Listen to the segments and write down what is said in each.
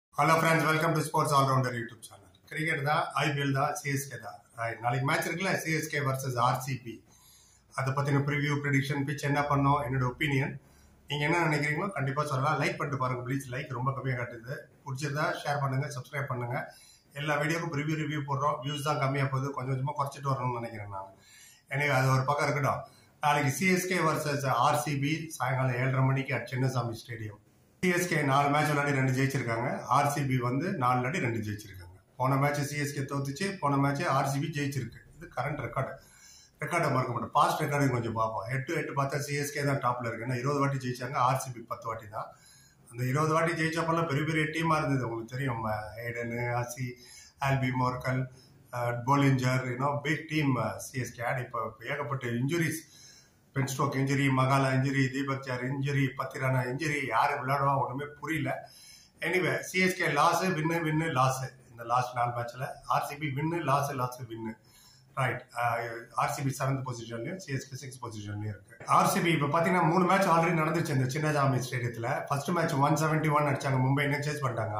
hello friends welcome to sports allrounder YouTube channel cricket தான் IPL தான் CSK தான் right நாளைக்கு மேட்ச் இருக்குல்ல சிஎஸ்கே வர்சஸ் ஆர்சிபி அதை பற்றின ப்ரிவியூ ப்ரிடிக்ஷன் பிச் என்ன பண்ணோம் என்னோட ஒப்பீனியன் நீங்கள் என்ன நினைக்கிறீங்களோ கண்டிப்பாக சொல்லலாம் லைக் பண்ணிட்டு பாருங்க ப்ளீஸ் லைக் ரொம்ப கம்மியாக காட்டுது பிடிச்சிருந்தா ஷேர் பண்ணுங்க சப்ஸ்கிரைப் பண்ணுங்க எல்லா வீடியோக்கும் ப்ரிவியூ ரிவ்யூ போடுறோம் வியூஸ் தான் கம்மியாக போகுது கொஞ்சம் கொஞ்சமாக குறைச்சிட்டு வரணும்னு நினைக்கிறேன் நான் எனக்கு அது ஒரு பக்கம் இருக்கட்டும் நாளைக்கு சிஎஸ்கே வர்சஸ் ஆர்சிபி சாயங்காலம் ஏழரை மணிக்கு அட் சின்னசாமி ஸ்டேடியம் சிஎஸ்கே நாலு மேட்ச் விளையாடி ரெண்டு ஜெயிச்சிருக்காங்க ஆர்சிபி வந்து நாலு விளையாடி ரெண்டு ஜெயிச்சிருக்காங்க போன மேட்ச் சிஎஸ்கே தோத்துச்சு போன மேட்ச் ஆர்சிபி ஜெயிச்சிருக்கு இது கரண்ட் ரெக்கார்டு ரெக்கார்டை மறக்க மாட்டோம் பாஸ்ட் ரெக்கார்டு கொஞ்சம் பார்ப்போம் எட்டு எட்டு பார்த்தா சிஎஸ்கே தான் டாப்ல இருக்கு ஏன்னா இருபது வாட்டி ஜெயிச்சாங்க ஆர்சிபி பத்து வாட்டி தான் அந்த இருபது வாட்டி ஜெயிச்சப்பெல்லாம் பெரிய பெரிய டீமா இருந்தது உங்களுக்கு தெரியும் Hayden Aussie Albie Morkel Bollinger you know big team CSK ஆட் இப்போ ஏகப்பட்ட injuries Ben Stoke injury Magala injury Deepak Chahar injury Pathirana injury யார் விளையாடுவா ஒன்றுமே புரியல anyway CSK loss win win loss இந்த லாஸ்ட் நாலு மேட்ச்சில் RCB win loss loss win right RCB seventh பொசிஷன்லையும் சிஎஸ்கே சிக்ஸ் பொசிஷன்லையும் இருக்கு ஆர்சிபி இப்போ பார்த்தீங்கன்னா மூணு மேட்ச் ஆல்ரெடி நடந்துச்சு இந்த சின்னஜாமி ஸ்டேடியத்தில் first match one seventy one அடிச்சாங்க மும்பை சேஸ் பண்ணிட்டாங்க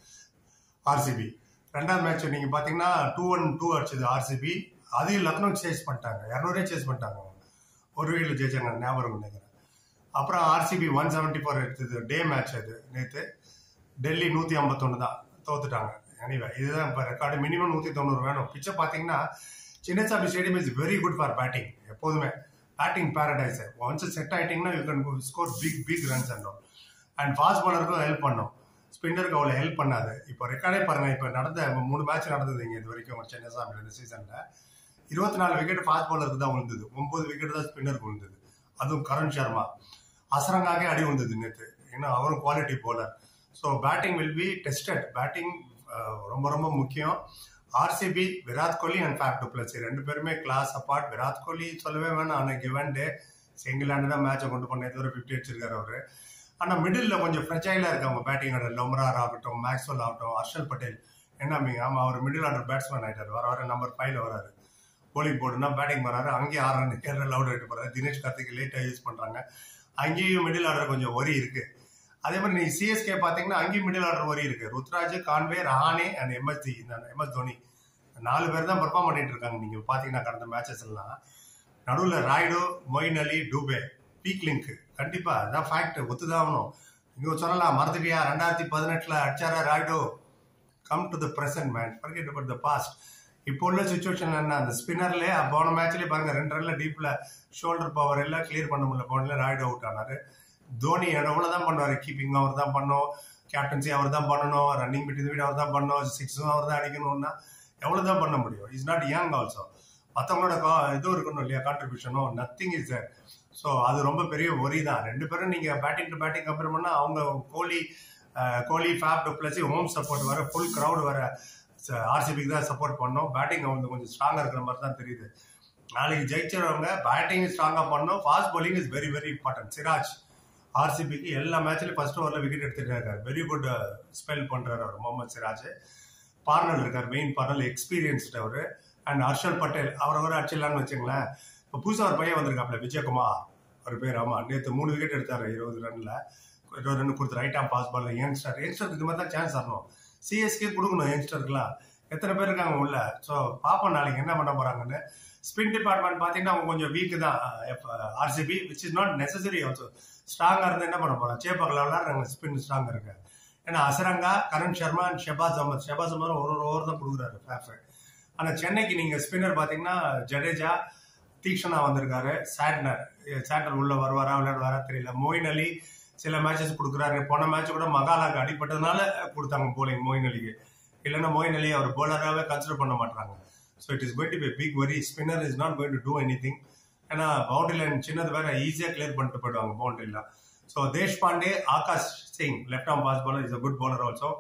ஆர்சிபி ரெண்டாவது மேட்ச் நீங்கள் பார்த்தீங்கன்னா டூ ஒன் டூ அடிச்சது ஆர்சிபி அதையும் லக்னோ சேஸ் பண்ணிட்டாங்க இரநூறே சேஸ் பண்ணிட்டாங்க ஒரு வீட்டில் ஜெயிச்சாங்க ஞாபகம் நினைக்கிறேன் அப்புறம் ஆர்சிபி ஒன் செவன்ட்டி ஃபோர் எடுத்தது டே மேட்ச் அது நேற்று டெல்லி நூற்றி ஐம்பத்தொன்று தான் தோத்துட்டாங்க எனிவே இதுதான் இப்போ ரெக்கார்டு மினிமம் நூற்றி தொண்ணூறு வேணும் பிச்சை பார்த்தீங்கன்னா Chinnaswamy stadium is very good for batting எப்போதுமே பேட்டிங் பேரடைஸ் ஒன்ஸ் செட் ஆயிட்டீங்கன்னா you can score big big runs and and fast பாலருக்கும் ஹெல்ப் பண்ணும் ஸ்பின்னருக்கு அவ்வளோ ஹெல்ப் பண்ணாது இப்போ ரெக்கார்டே பாருங்க இப்போ நடந்த மூணு மேட்ச் நடந்தது இங்கே இது வரைக்கும் சென்னசாமி இந்த சீசனில் இருபத்தி நாலு விக்கெட் ஃபாஸ்ட் பாலருக்கு தான் விழுந்தது ஒன்பது விக்கெட் தான் ஸ்பின்னருக்கு விழுந்தது அதுவும் கரண் சர்மா அசரங்காகவே அடி விழுந்தது நேற்று ஏன்னா அவரும் quality bowler so batting will be tested batting ரொம்ப ரொம்ப முக்கியம் RCB Virat Kohli and Faf du Plessis ரெண்டு பேருமே கிளாஸ் அப்பார்ட் விராட் கோலி சொல்லவே வேணாம் ஆனால் கிவன் டே சிங்கிள் ஹேண்டு தான் மேட்சை கொண்டு பண்ண தவிர ஃபிஃப்டி அடிச்சிருக்காரு அவரு ஆனால் மிடில் கொஞ்சம் ஃப்ரெஜைலாக இருக்கு அவங்க பேட்டிங்கோட லொம்ரார் ஆகட்டும் மேக்ஸ்வெல் ஆகட்டும் ஹர்ஷல் பட்டேல் என்ன மீங்க ஆமாம் அவர் மிடில் ஆர்டர் பேட்ஸ்மேன் ஆகிட்டார் வர வர நம்பர் ஃபைவ்ல வராரு போலிங் போர்டுனா பேட்டிங் பண்ணாரு அங்கேயும் ஆறு ரன் கேரளா லவுட் ஆகிட்டு போறாரு தினேஷ் கார்த்திக் லேட்டாக யூஸ் பண்றாங்க அங்கேயும் மிடில் ஆர்டர் கொஞ்சம் ஒரி இருக்கு அதே மாதிரி நீ சிஎஸ்கே பார்த்தீங்கன்னா அங்கேயும் மிடில் ஆர்டர் ஒரி இருக்கு Ruturaj Conway Rahane and MSD இந்த எம்எஸ் தோனி நாலு பேர் தான் பெர்ஃபார்ம் பண்ணிட்டு இருக்காங்க நீங்க பாத்தீங்கன்னா கடந்த மேட்சஸ் எல்லாம் நடுவில் Rayudu Moeen Ali Dube weak link கண்டிப்பா அதான் ஃபேக்ட் ஒத்துதான் ஆகணும் நீங்க சொல்லலாம் மறந்துட்டியா ரெண்டாயிரத்தி பதினெட்டுல அடிச்சாரா Rayudu come to the present man forget about the past இப்போ உள்ள சுச்சுவேஷன் என்ன அந்த ஸ்பின்னர்ல போன மேட்ச்லயே பாருங்க ரெண்டு ரன்ல டீப்ல ஷோல்டர் பவர் எல்லாம் கிளியர் பண்ண முடியல போனல ராய்டு அவுட் ஆனாரு தோனி எவ்வளவுதான் பண்ணுவாரு கீப்பிங் அவர் தான் பண்ணும் கேப்டன்சி அவர் தான் பண்ணணும் ரன்னிங் பிட்வீன் வீடு அவர் தான் பண்ணணும் சிக்ஸும் அவர் தான் அடிக்கணும்னா எவ்வளவுதான் பண்ண முடியும் இஸ் நாட் யங் ஆல்சோ மற்றவங்களோட இதுவும் இருக்கணும் இல்லையா கான்ட்ரிபியூஷனும் நத்திங் இஸ் தேர் ஸோ அது ரொம்ப பெரிய ஒரி தான் ரெண்டு பேரும் நீங்க பேட்டிங் டு பேட்டிங் கம்பேர் பண்ணா அவங்க Kohli Kohli Faf plus home support வர ஃபுல் கிரௌட் வர ஆர்சிபிக்கு தான் சப்போர்ட் பண்ணோம் பேட்டிங் அவங்க கொஞ்சம் ஸ்ட்ராங்கா இருக்கிற மாதிரி தான் தெரியுது நாளைக்கு ஜெயிச்சவங்க பேட்டிங் ஸ்ட்ராங்கா பண்ணோம் fast bowling is very very important Siraj ஆர்சிபிக்கு எல்லா மேட்ச்லயும் ஃபர்ஸ்ட் ஓவர்ல விக்கெட் எடுத்துட்டு இருக்காரு வெரி குட் ஸ்பெல் பண்றாரு அவர் முகமது சிராஜ் பார்னல் இருக்கார் மெயின் பார்னல் எக்ஸ்பீரியன்ஸ்ட் அவரு அண்ட் ஹர்ஷல் பட்டேல் அவரை வர அடிச்சிடலாம்னு வச்சுங்களேன் இப்போ புதுசாக ஒரு பையன் வந்திருக்காப்ல விஜயகுமார் அவர் பேர் ஆமா நேற்று மூணு விக்கெட் எடுத்தாரு இருபது ரன்ல இருபது ரன் கொடுத்து ரைட் ஆம் பாஸ் பால் யங்ஸ்டர் யங்ஸ்டருக்கு இது மாதிரி தான் சான்ஸ் தரணும் சிஎஸ்கே கொடுக்கணும் யங்ஸ்டருக்குலாம் எத்தனை பேர் இருக்காங்க உள்ள ஸோ பார்ப்போம் நாளைக்கு என்ன பண்ண போறாங்கன்னு ஸ்பின் டிபார்ட்மெண்ட் பார்த்தீங்கன்னா அவங்க கொஞ்சம் வீக் தான் RCB which is not necessary also ஸ்ட்ராங்காக இருந்து என்ன பண்ண போறோம் சேப்பாக்கில் விளாட்றாங்க ஸ்பின் ஸ்ட்ராங்காக இருக்கு ஏன்னா அசரங்கா கரண் சர்மா அண்ட் ஷெபாஸ் அஹமத் ஷெபாஸ் அஹமத் ஒரு ஒரு ஓவர் தான் கொடுக்குறாரு ஃபேஃபு ஆனால் சென்னைக்கு நீங்கள் ஸ்பின்னர் பார்த்தீங்கன்னா ஜடேஜா தீக்ஷனா வந்திருக்காரு சாட்னர் சாட்னர் உள்ள வருவாரா விளையாடுவாரா தெரியல மோயின் அலி சில மேட்சஸ் கொடுக்குறாரு போன மேட்ச் கூட மகாலாக்கு அடிப்பட்டதுனால கொடுத்தாங்க போலிங் மோயின் அலிக்கு இல்லைன்னா மோயின் அலி அவர் போலராகவே கன்சிடர் பண்ண மாட்டாங்க so it is going to be big worry spinner is not going to do anything ஏன்னா பவுண்டரி லைன் சின்னது வேற ஈஸியாக கிளியர் பண்ணிட்டு போயிடுவாங்க பவுண்டரியில் so Deshpande Akash Singh left arm pace bowler is a good bowler also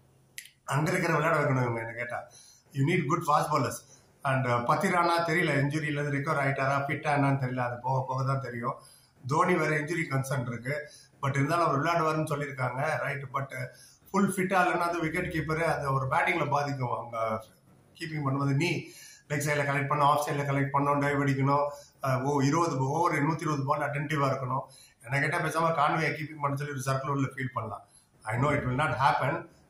அங்கே இருக்கிற விளையாட வைக்கணும் இவங்க என்ன கேட்டால் you need good fast bowlers and Pathirana தெரியல இன்ஜுரியிலேருந்து ரிகவர் ஆகிட்டாரா ஃபிட்டா என்னன்னு தெரியல அது போக போக தான் தெரியும் தோனி வேற இன்ஜுரி கன்சர்ன் இருக்கு பட் இருந்தாலும் அவர் விளையாடுவார்னு சொல்லியிருக்காங்க ரைட் பட் ஃபுல் ஃபிட்டா இல்லைன்னா அது விக்கெட் கீப்பரு அது ஒரு பேட்டிங்ல பாதிக்கும் அவங்க கீப்பிங் பண்ணும்போது நீ லெக் சைடில் கலெக்ட் பண்ணணும் ஆஃப் சைடில் கலெக்ட் பண்ணணும் டைவ் அடிக்கணும் ஓ இருபது ஓவர் நூற்றி இருபது பால் அட்டென்டிவாக இருக்கணும் என்ன கேட்டால் பேசாமல் கான்வே கீப்பிங் பண்ண சொல்லி ஒரு சர்க்கிள் உள்ள ஃபீல் பண்ணலாம் I know it will not happen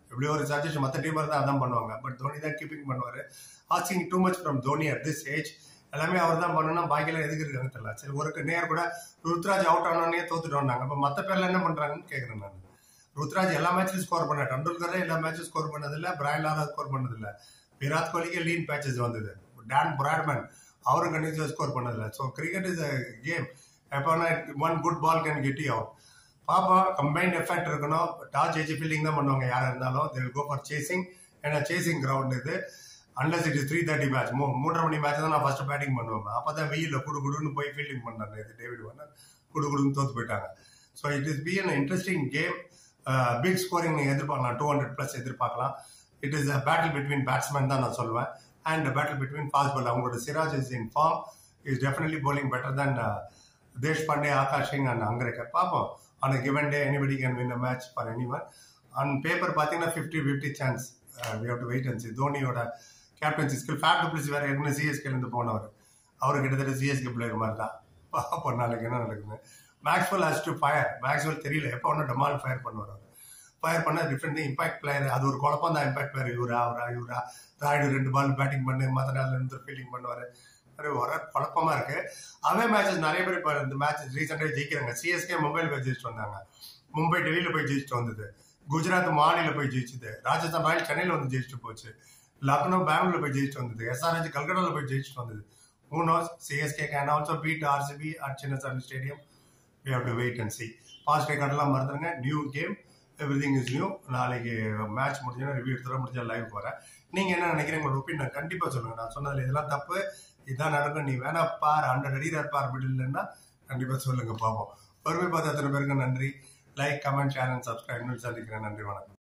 இப்படி ஒரு சஜஷன் மற்ற டீம் தான் அதான் பண்ணுவாங்க பட் தோனி தான் கீப்பிங் பண்ணுவார் asking too much from Dhoni at this age எல்லாமே அவர் தான் பண்ணணும் பாக்கியெல்லாம் எதுக்கு இருக்காங்க தெரியல சரி ஒரு நேர் கூட ருத்ராஜ் அவுட் ஆனோடனே தோத்துட்டோம்னாங்க அப்போ மற்ற பேர்ல என்ன பண்றாங்கன்னு கேட்குறேன் நான் ருத்ராஜ் எல்லா மேட்சும் ஸ்கோர் பண்ண டண்டுல்கரே எல்லா மேட்சும் ஸ்கோர் பண்ணதில்ல பிராயன் லாரா ஸ்கோர் பண்ணதில்ல விராட் கோலிக்கு லீன் பேச்சஸ் வந்தது டான் பிராட்மேன் அவரும் கண்டிப்பாக ஸ்கோர் பண்ணதில்ல so cricket is a game எப்போ one good ball can get out பாப்பா கம்பைன்ட் எஃபெக்ட் இருக்கணும் டாஸ் ஜெயிச்சு ஃபீல்டிங் தான் பண்ணுவாங்க யாராக இருந்தாலும் தே கோ ஃபார் சேசிங் ஏன்னா சேசிங் கிரவுண்ட் இது unless it is three thirty match மூ மூன்றரை மணி மேட்ச் தான் நான் ஃபர்ஸ்ட் பேட்டிங் பண்ணுவேன் அப்போ தான் வெயிலில் குடு குடுன்னு போய் ஃபீல்டிங் பண்ணாங்க இது டேவிட் வார்னர் குடு குடுன்னு தோத்து போயிட்டாங்க so it is be an interesting game big scoring நீங்கள் எதிர்பார்க்கலாம் டூ ஹண்ட்ரட் ப்ளஸ் எதிர்பார்க்கலாம் it is a battle between batsmen தான் நான் சொல்லுவேன் and battle between fast ball அவங்களோட Siraj is in form is definitely bowling better than Deshpande Akash Singh and அங்கரேக்கர் பார்ப்போம் on a given day anybody can win a match for any one on paper பார்த்தீங்கன்னா fifty fifty chance we have to wait and see தோனியோட captaincy skill Faf du Plessis வேற ஏற்கனவே சிஎஸ்கேலேருந்து போனவர் அவர் கிட்டத்தட்ட CSK player மாதிரி தான் பார்ப்போம் நாளைக்கு என்ன நடக்குது Maxwell has to fire Maxwell தெரியல எப்போ ஒன்று டமால் ஃபயர் பண்ணுவார் அவர் ஃபயர் பண்ண டிஃப்ரெண்ட் இம்பாக்ட் பிளேயர் அது ஒரு குழப்பம் தான் இம்பாக்ட் பிளேயர் இவரா அவரா இவரா ராய்டு ரெண்டு பால் பேட்டிங் பண்ணு மற்ற நாள்ல இருந்து ஃபீல்டிங் பண்ணுவார் மாதிரி ஒரு குழப்பமா இருக்கு அவே மேட்சஸ் நிறைய பேர் இப்போ இந்த மேட்ச் ரீசெண்டாக ஜெயிக்கிறாங்க சிஎஸ்கே மும்பையில் போய் ஜெயிச்சுட்டு வந்தாங்க மும்பை டெல்லியில் போய் ஜெயிச்சுட்டு வந்தது குஜராத் மாநில போய் ஜெயிச்சுது ராஜஸ்தான் ராயல் சென்னையில் வந்து ஜெயிச்சுட்டு போச்சு லக்னோ பெங்களூர்ல போய் ஜெயிச்சுட்டு வந்தது எஸ்ஆர்ஹெச் கல்கட்டாவில் போய் ஜெயிச்சுட்டு வந்தது who knows CSK can also beat RCB at Chinnaswamy stadium we have to wait and see past ரெக்கார்ட்லாம் மறந்துடுங்க new game everything is new நாளைக்கு மேட்ச் முடிஞ்சா ரிவ்யூ எடுத்துட முடிஞ்சா லைவ் போகிறேன் நீங்கள் என்ன நினைக்கிறீங்க உங்களோட ஒப்பீனியன் கண்டிப்பாக சொல்லுங்கள் நான் சொன்னதில் இதெல்லாம் தப்பு இதான் நடக்கும் நீ வேணா பார் ஹண்ட்ரட் அடியில் பார் இல்லைன்னா கண்டிப்பாக சொல்லுங்கள் பார்ப்போம் பொறுமை பார்த்து அத்தனை பேருக்கு நன்றி like comment share and subscribe சந்திக்கிறேன் நன்றி வணக்கம்